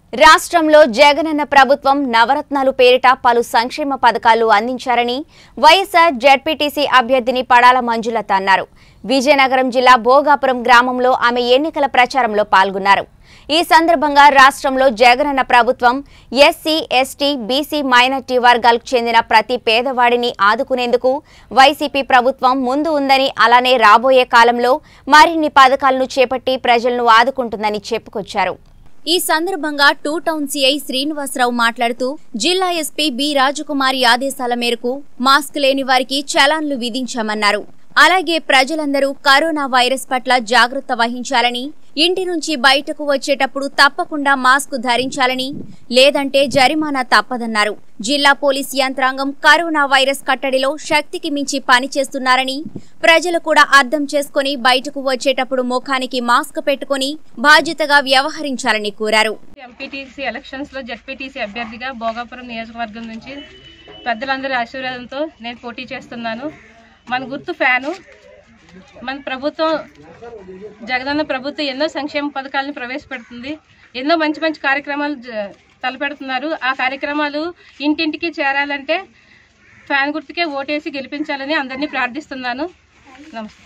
రాష్ట్రంలో జగనన్న ప్రభుత్వం నవరత్నాలు పేరిట పలు సంక్షేమ పథకాలు అందించారని వైఎస్ఆర్ జెడ్పీటీసీ అభ్యర్థిని పడాల మంజులత అన్నారు విజయనగరం జిల్లా భోగాపురం గ్రామంలో ఆమె ఎన్నికల ప్రచారంలో పాల్గొన్నారు ఈ సందర్భంగా రాష్ట్రంలో జగనన్న ప్రభుత్వం ఎస్సీ ఎస్టీ బీసీ మైనార్టీ వర్గాలకు చెందిన ప్రతి పేదవాడిని ఆదుకునేందుకు వైసీపీ ప్రభుత్వం ముందు ఉందని అలానే రాబోయే కాలంలో మరిన్ని పథకాలను చేపట్టి ప్రజలను ఆదుకుంటుందని చెప్పుకొచ్చారు ఈ సందర్భంగా టూ టౌన్ సిఐ శ్రీనివాసరావు మాట్లాడుతూ జిల్లా ఎస్పీ బి రాజకుమారి ఆదేశాల మేరకు మాస్క్ లేని వారికి చలాన్లు విధించామన్నారు అలాగే ప్రజలందరూ కరోనా వైరస్ పట్ల జాగ్రత్త వహించాలని ఇంటి నుంచి బయటకు వచ్చేటప్పుడు తప్పకుండా మాస్క్ ధరించాలని లేదంటే జరిమానా తప్పదన్నారు జిల్లా పోలీస్ యంత్రాంగం కరోనా వైరస్ కట్టడిలో శక్తికి మించి పనిచేస్తున్నారని ప్రజలు కూడా అర్థం చేసుకుని బయటకు వచ్చేటప్పుడు ముఖానికి మాస్క్ పెట్టుకుని బాధ్యతగా వ్యవహరించాలని కోరారు ఎంపీటీసీ ఎలక్షన్స్ లో జడ్పీటీసీ అభ్యర్థిగా భోగాపురం నియోజకవర్గం నుంచి పెద్దలందరి ఆశీర్వాదంతో నేను పోటీ చేస్తున్నాను మన గుర్తు ఫ్యాను మన ప్రభుత్వం జగనన్న ప్రభుత్వం ఎన్నో సంక్షేమ పథకాలను ప్రవేశపెడుతుంది ఎన్నో మంచి మంచి కార్యక్రమాలు జ- తలపెడుతున్నారు ఆ కార్యక్రమాలు ఇంటింటికి చేరాలంటే ఫ్యాన్ గుర్తుకే ఓటేసి గెలిపించాలని అందరినీ ప్రార్థిస్తున్నాను నమస్తే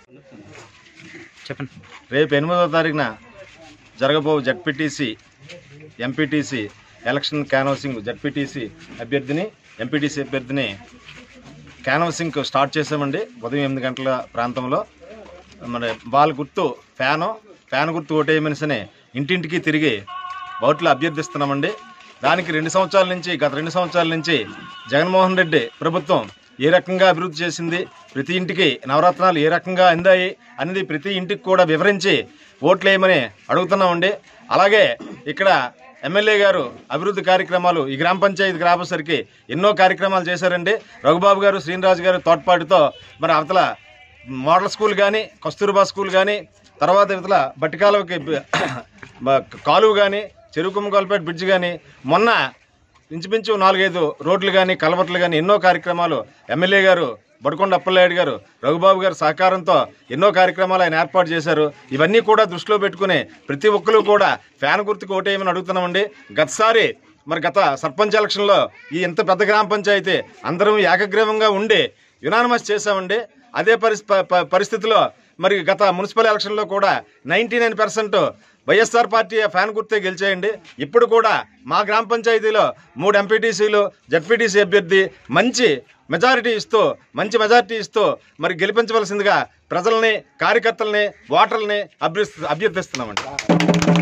చెప్పండి రేపు ఎనిమిదవ తారీఖున జరగబో ZPTC MPTC election canvassing ZPTC అభ్యర్థిని ఎంపీటీసీ అభ్యర్థిని క్యాన్వసింగ్ స్టార్ట్ చేసామండి ఉదయం ఎనిమిది గంటల ప్రాంతంలో మరి వాళ్ళ గుర్తు ఫ్యాను ఫ్యాన్ గుర్తు ఓటేయమనిసని ఇంటింటికి తిరిగి ఓట్లు అభ్యర్థిస్తున్నామండి దానికి రెండు సంవత్సరాల నుంచి గత రెండు సంవత్సరాల నుంచి జగన్మోహన్ రెడ్డి ప్రభుత్వం ఏ రకంగా అభివృద్ధి చేసింది ప్రతి ఇంటికి నవరత్నాలు ఏ రకంగా అందాయి అనేది ప్రతి ఇంటికి కూడా వివరించి ఓట్లు వేయమని అడుగుతున్నామండి అలాగే ఇక్కడ ఎమ్మెల్యే గారు అభివృద్ధి కార్యక్రమాలు ఈ గ్రామ పంచాయతీ గ్రామసరికి ఎన్నో కార్యక్రమాలు చేశారండి రఘుబాబు గారు శ్రీనిరాజు గారు తోడ్పాటుతో మరి అవతల మోడల్ స్కూల్ కానీ కస్తూర్బా స్కూల్ కానీ తర్వాత ఇవతల బట్టికాలువకి బ- కాలువ కానీ చెరుకు కొలపేట బ్రిడ్జ్ కానీ మొన్న ఇంచుమించు నాలుగైదు రోడ్లు కానీ కలవట్లు కానీ ఎన్నో కార్యక్రమాలు ఎమ్మెల్యే గారు బడుకొండ అప్పలనాయుడు గారు రఘుబాబు గారు సహకారంతో ఎన్నో కార్యక్రమాలు ఆయన ఏర్పాటు చేశారు ఇవన్నీ కూడా దృష్టిలో పెట్టుకుని ప్రతి ఒక్కరు కూడా ఫ్యాన్ గుర్తుకు ఓటేయమని అడుగుతున్నామండి గతసారి మరి గత సర్పంచ్ ఎలక్షన్లో ఈ ఇంత పెద్ద గ్రామ పంచాయతీ అందరం ఏకగ్రీవంగా ఉండి యునానమస్ చేశామండి అదే పరిస్ ప- ప- పరిస్థితిలో మరి గత మున్సిపల్ ఎలక్షన్లో కూడా ninety nine percent YSR party fan గుర్తే గెలిచేయండి ఇప్పుడు కూడా మా గ్రామ పంచాయతీలో మూడు ఎంపీటీసీలు జడ్పీటీసీ అభ్యర్థి మంచి మెజారిటీ ఇస్తూ మంచి మెజారిటీ ఇస్తూ మరి గెలిపించవలసిందిగా ప్రజల్ని కార్యకర్తల్ని ఓటర్లని అభ్యర్థి అభ్యర్థిస్తున్నామండి